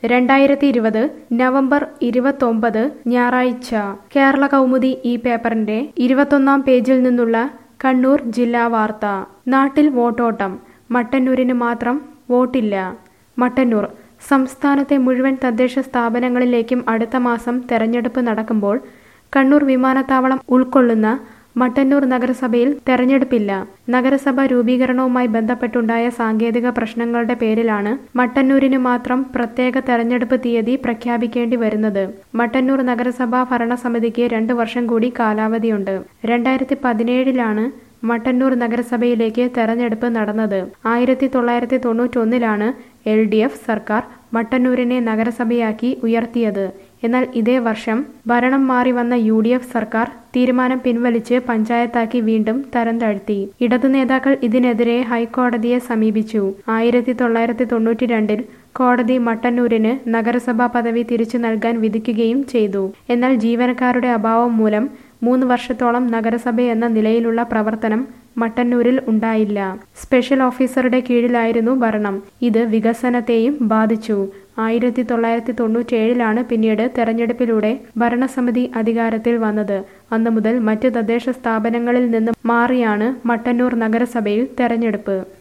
രണ്ടായിരത്തി ഇരുപത് നവംബർ ഇരുപത്തൊമ്പത് ഞായറാഴ്ച കേരള കൗമുദി ഈ പേപ്പറിന്റെ ഇരുപത്തൊന്നാം പേജിൽ നിന്നുള്ള കണ്ണൂർ ജില്ലാ വാർത്ത നാട്ടിൽ വോട്ടോട്ടം മട്ടന്നൂരിന് മാത്രം വോട്ടില്ല മട്ടന്നൂർ സംസ്ഥാനത്തെ മുഴുവൻ തദ്ദേശ സ്ഥാപനങ്ങളിലേക്കും അടുത്ത മാസം തെരഞ്ഞെടുപ്പ് നടക്കുമ്പോൾ കണ്ണൂർ വിമാനത്താവളം ഉൾക്കൊള്ളുന്ന മട്ടന്നൂർ നഗരസഭയിൽ തെരഞ്ഞെടുപ്പില്ല നഗരസഭ രൂപീകരണവുമായി ബന്ധപ്പെട്ടുണ്ടായ സാങ്കേതിക പ്രശ്നങ്ങളുടെ പേരിലാണ് മട്ടന്നൂരിന് മാത്രം പ്രത്യേക തെരഞ്ഞെടുപ്പ് തീയതി പ്രഖ്യാപിക്കേണ്ടി വരുന്നത് മട്ടന്നൂർ നഗരസഭാ ഭരണസമിതിക്ക് രണ്ടു വർഷം കൂടി കാലാവധിയുണ്ട് രണ്ടായിരത്തി പതിനേഴിലാണ് മട്ടന്നൂർ നഗരസഭയിലേക്ക് തെരഞ്ഞെടുപ്പ് നടന്നത് ആയിരത്തി തൊള്ളായിരത്തി തൊണ്ണൂറ്റൊന്നിലാണ് എൽ ഡി എഫ് സർക്കാർ മട്ടന്നൂരിനെ നഗരസഭയാക്കി ഉയർത്തിയത് എന്നാൽ ഇതേ വർഷം ഭരണം മാറി വന്ന യു ഡി എഫ് സർക്കാർ തീരുമാനം പിൻവലിച്ച് പഞ്ചായത്താക്കി വീണ്ടും തരം താഴ്ത്തി ഇടതു നേതാക്കൾ ഇതിനെതിരെ ഹൈക്കോടതിയെ സമീപിച്ചു ആയിരത്തി തൊള്ളായിരത്തി തൊണ്ണൂറ്റി രണ്ടിൽ കോടതി മട്ടന്നൂരിന് നഗരസഭാ പദവി തിരിച്ചു നൽകാൻ വിധിക്കുകയും ചെയ്തു എന്നാൽ ജീവനക്കാരുടെ അഭാവം മൂലം മൂന്ന് വർഷത്തോളം നഗരസഭ എന്ന നിലയിലുള്ള പ്രവർത്തനം മട്ടന്നൂരിൽ ഉണ്ടായില്ല സ്പെഷ്യൽ ഓഫീസറുടെ കീഴിലായിരുന്നു ഭരണം ഇത് വികസനത്തെയും ബാധിച്ചു ആയിരത്തി തൊള്ളായിരത്തി തൊണ്ണൂറ്റേഴിലാണ് പിന്നീട് തെരഞ്ഞെടുപ്പിലൂടെ ഭരണസമിതി അധികാരത്തിൽ വന്നത് അന്നു മുതൽ മറ്റ് തദ്ദേശ സ്ഥാപനങ്ങളിൽ നിന്ന് മാറിയാണ് മട്ടന്നൂർ നഗരസഭയിൽ തെരഞ്ഞെടുപ്പ്